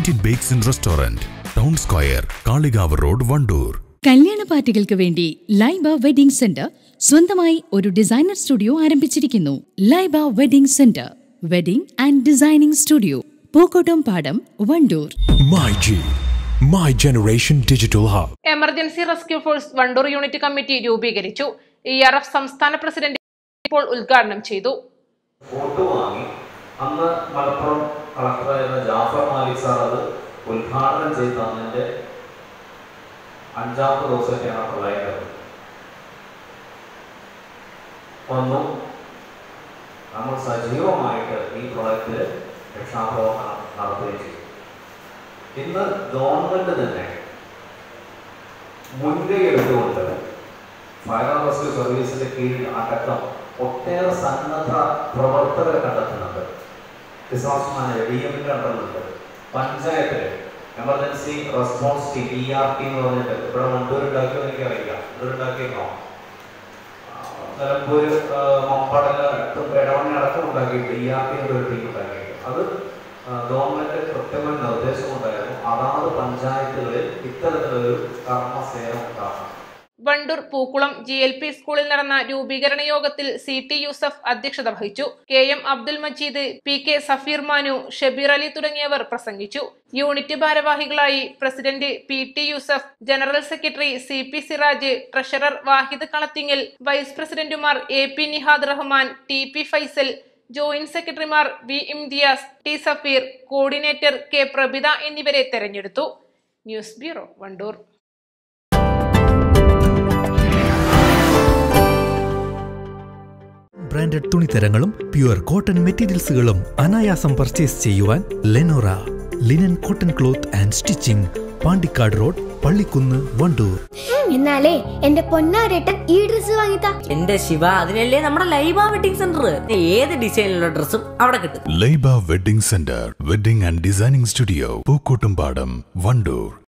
Indian bakes and restaurant town square Kalikavu road Wandoor കല്യാണ പാർട്ടികൾക്ക് വേണ്ടി ലൈബ വെഡിംഗ് സെന്റർ സ്വന്തമായി ഒരു ഡിസൈനർ സ്റ്റുഡിയോ ആരംഭിച്ചിരിക്കുന്നു Laiba wedding centre wedding and designing studio Pookkottumpadam Wandoor My G, My Generation Digital Hub. Emergency rescue force Wandoor unit committee രൂപീകരിച്ചു E R F സംസ്ഥാന president ഇപ്പോൾ ഉദ്ഘാടനം ചെയ്തു വോട്ട് വാങ്ങി അന്ന് മലപ്പുറം കളക്ടറായിരുന്ന ജാഫർ മാലിക് സാർ അത് ഉദ്ഘാടനം ചെയ്ത് തന്നതിൻ്റെ അഞ്ചാമത്തെ ദിവസത്തെയാണ് തൊള്ളായിരം വന്നു നമ്മൾ സജീവമായിട്ട് ഈ പ്രൊജക്റ്റ് രക്ഷാപ്രവർത്തനം നടത്തുകയും ചെയ്തു ഇന്ന് ഗവൺമെന്റ് തന്നെ മുൻകൈ എടുത്തുകൊണ്ട് ഫയർ ആൻഡ് റെസ്ക്യൂ സർവീസിന്റെ കീഴിൽ അടക്കം ഒട്ടേറെ സന്നദ്ധ പ്രവർത്തകരെ കണ്ടെത്തുന്നുണ്ട് ഡിസാസ്റ്റർ മാനേജർ ഡി എമ്മിന്റെ അണ്ടറിലുണ്ട് പഞ്ചായത്തിൽ emergency response team E R T എന്ന് പറഞ്ഞിട്ട് ഇവിടെ വണ്ടൂർ ഉണ്ടാക്കിയോ എനിക്ക് അറിയില്ല വണ്ടൂർ ഉണ്ടാക്കിയിരുന്നോ നിലമ്പൂർ മമ്പടല ഇടവണ്ണ അടക്കം ഉണ്ടാക്കിയിട്ട് ഇ ആർ ടി എന്നൊരു ടീം ഉണ്ടാക്കിയിട്ട് അത് ഗവൺമെന്റ് കൃത്യമായ നിർദ്ദേശമുണ്ടായിരുന്നു അതാത് പഞ്ചായത്തുകളിൽ ഇത്തരത്തിലൊരു കർമ്മസേന ഉണ്ടാകണം Wandoor Pookkulam G L P സ്കൂളിൽ നടന്ന രൂപീകരണ യോഗത്തിൽ സി ടി യൂസഫ് അധ്യക്ഷത വഹിച്ചു K M Abdul Majeed P K Safeer Manu Shabeer Ali തുടങ്ങിയവർ പ്രസംഗിച്ചു യൂണിറ്റ് ഭാരവാഹികളായി president P T Yusuf general secretary C P Siraj treasurer Wahid Kalathingal vice പ്രസിഡന്റുമാർ A P Nihad Rahman T P Faisal joint സെക്രട്ടറിമാർ V Imtiyaz T Safeer coordinator K Prabhitha എന്നിവരെ തെരഞ്ഞെടുത്തു ന്യൂസ് ബ്യൂറോ വണ്ടൂർ ബ്രാൻഡഡ് തുണിത്തരങ്ങളും പ്യുവർ കോട്ടൺ മെറ്റീരിയൽസുകളും അനായാസം പർച്ചേസ് ചെയ്യുവാൻ Lenora linen cotton cloth and stitching Pandikkad road Pallikkunnu Wandoor എന്നാലേ എന്റെ പൊന്നാരേട്ടൻ ഈ ഡ്രസ് വാങ്ങിത്താ എന്റെ ശിവ അതിനല്ലേ നമ്മുടെ ലൈബ വെഡിങ് സെന്റർ ഏത് ഡിസൈനിലുള്ള ഡ്രസ്സും അവിടെ കിട്ടും Laiba wedding centre wedding and designing studio Pookkottumpadam Wandoor